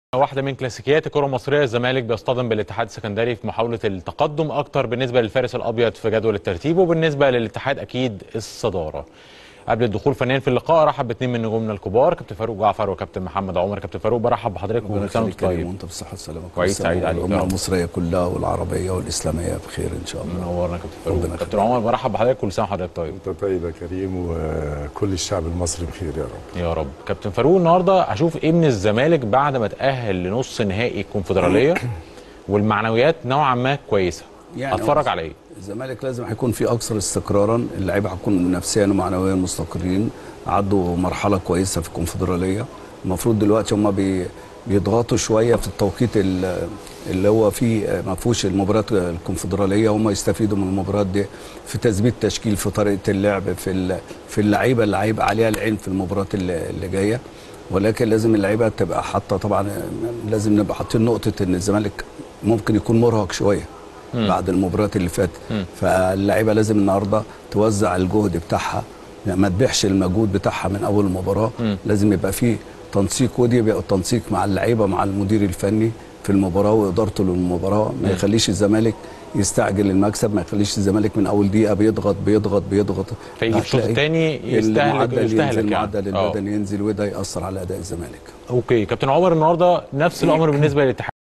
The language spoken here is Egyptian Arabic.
واحدة من كلاسيكيات الكرة المصرية الزمالك بيصطدم بالاتحاد السكندري في محاولة التقدم أكتر بالنسبة للفارس الأبيض في جدول الترتيب وبالنسبة للاتحاد أكيد الصدارة. قبل الدخول فنيا في اللقاء رحب باثنين من نجومنا الكبار كابتن فاروق جعفر وكابتن محمد عمر كابتن فاروق برحب بحضرتك وكل سنه وانت طيب وانت بالصحه والسلامه كويس، سعيد عليك يا الامه رب. المصريه كلها والعربيه والاسلاميه بخير ان شاء الله منورنا كابتن فاروق ربنا كابتن عمر برحب بحضرتك كل سنه وحضرتك طيب انت طيب يا كريم وكل الشعب المصري بخير يا رب يا رب كابتن فاروق النهارده هشوف ايه من الزمالك بعد ما تاهل لنص نهائي الكونفدراليه والمعنويات نوعا ما كويسه يعني اتفرج هو- على ايه الزمالك لازم هيكون في اكثر استقرارا اللعيبه هتكون نفسيا ومعنويا مستقرين عدوا مرحله كويسه في الكونفدراليه المفروض دلوقتي هم بي بيضغطوا شويه في التوقيت ال- اللي هو فيه ما فيهوش المباريات الكونفدراليه هم يستفيدوا من المباريات دي في تثبيت تشكيل في طريقه اللعب في ال- في اللعيبه اللي هيبقى عليها العين في المباريات اللي اللي جايه ولكن لازم اللعيبه تبقى حاطه طبعا لازم نبقى حاطين نقطه ان الزمالك ممكن يكون مرهق شويه بعد المباريات اللي فاتت فاللعيبه لازم النهارده توزع الجهد بتاعها يعني ما تبيعش المجهود بتاعها من اول المباراه لازم يبقى فيه تنسيق ودي يبقى التنسيق مع اللعيبه مع المدير الفني في المباراه وادارته للمباراه ما يخليش الزمالك يستعجل المكسب ما يخليش الزمالك من اول دقيقه بيضغط بيضغط بيضغط فيجي في الشوط هتلاقي الثاني يستهلك المعدل يستهلك ينزل يعني المعدل آه. البدني ينزل وده ياثر على اداء الزمالك اوكي كابتن عمر النهارده نفس الامر بالنسبه للاتحاد